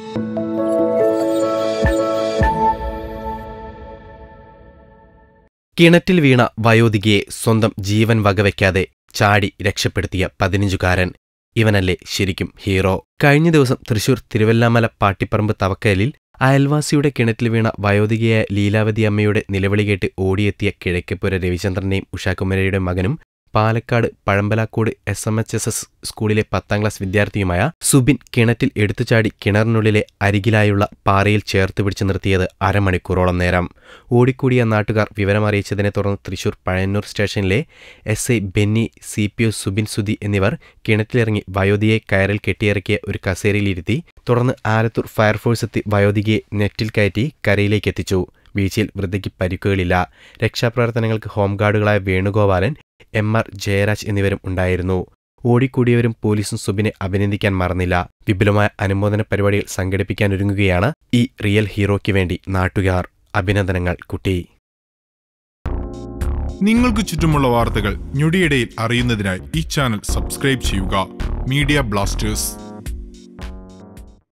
കിണറ്റിൽ വീണ വയോധികയെ സ്വന്തം ജീവൻ വകവയ്ക്കാതെ ചാടി രക്ഷപ്പെടുത്തിയ പതിനഞ്ചുകാരൻ ഇവനല്ലേ ശരിക്കും ഹീറോ കഴിഞ്ഞ ദിവസം തൃശൂർ തിരുവല്ലാമല പാട്ടിപ്പറമ്പ് തവക്കലിൽ അയൽവാസിയുടെ കിണറ്റിൽ വീണ വയോധികയായ ലീലാവതി അമ്മയുടെ നിലവിളി കേട്ട് ഓടിയെത്തിയ കിഴക്കപ്പുര രവിചന്ദ്രന്റെയും ഉഷാകുമരയുടെ മകനും Palakkad Pazhambalakode S M H S S സ്കൂളിലെ പത്താം ക്ലാസ് വിദ്യാർത്ഥിയുമായ സുബിൻ കിണറ്റിൽ എടുത്തുചാടി കിണറിനുള്ളിലെ അരികിലായുള്ള പാറയിൽ ചേർത്ത് പിടിച്ചു നിർത്തിയത് അരമണിക്കൂറോളം നേരം ഓടിക്കൂടിയ നാട്ടുകാർ വിവരമറിയിച്ചതിനെ തുടർന്ന് തൃശൂർ പഴയന്നൂർ സ്റ്റേഷനിലെ S I Benny C P O Subin Sudhi എന്നിവർ കിണറ്റിലിറങ്ങി വയോധികയെ കയറിൽ കെട്ടിയിറക്കിയ ഒരു കസേരയിലിരുത്തി തുടർന്ന് ആലത്തൂർ ഫയർഫോഴ്സ് എത്തി വയോധികയെ നെറ്റിൽ കയറ്റി കരയിലേക്ക് എത്തിച്ചു വീഴ്ചയിൽ വൃദ്ധയ്ക്ക് പരിക്കുകളില്ല രക്ഷാപ്രവർത്തനങ്ങൾക്ക് ഹോംഗാർഡുകളായ വേണുഗോപാലൻ എം ആർ ജയരാജ് എന്നിവരും ഉണ്ടായിരുന്നു ഓടിക്കൂടിയവരും പോലീസും സുബിനെ അഭിനന്ദിക്കാൻ മറന്നില്ല വിപുലമായ അനുമോദന പരിപാടികൾ സംഘടിപ്പിക്കാനൊരുങ്ങുകയാണ് ഈ റിയൽ ഹീറോയ്ക്ക് വേണ്ടി നാട്ടുകാർ അഭിനന്ദനങ്ങൾ കുട്ടി നിങ്ങൾക്ക് ചുറ്റുമുള്ള വാർത്തകൾ ഞൊടിയിടയിൽ അറിയുന്നതിനായി ഈ ചാനൽ സബ്സ്ക്രൈബ് ചെയ്യുക മീഡിയ ബ്ലാസ്റ്റേഴ്സ്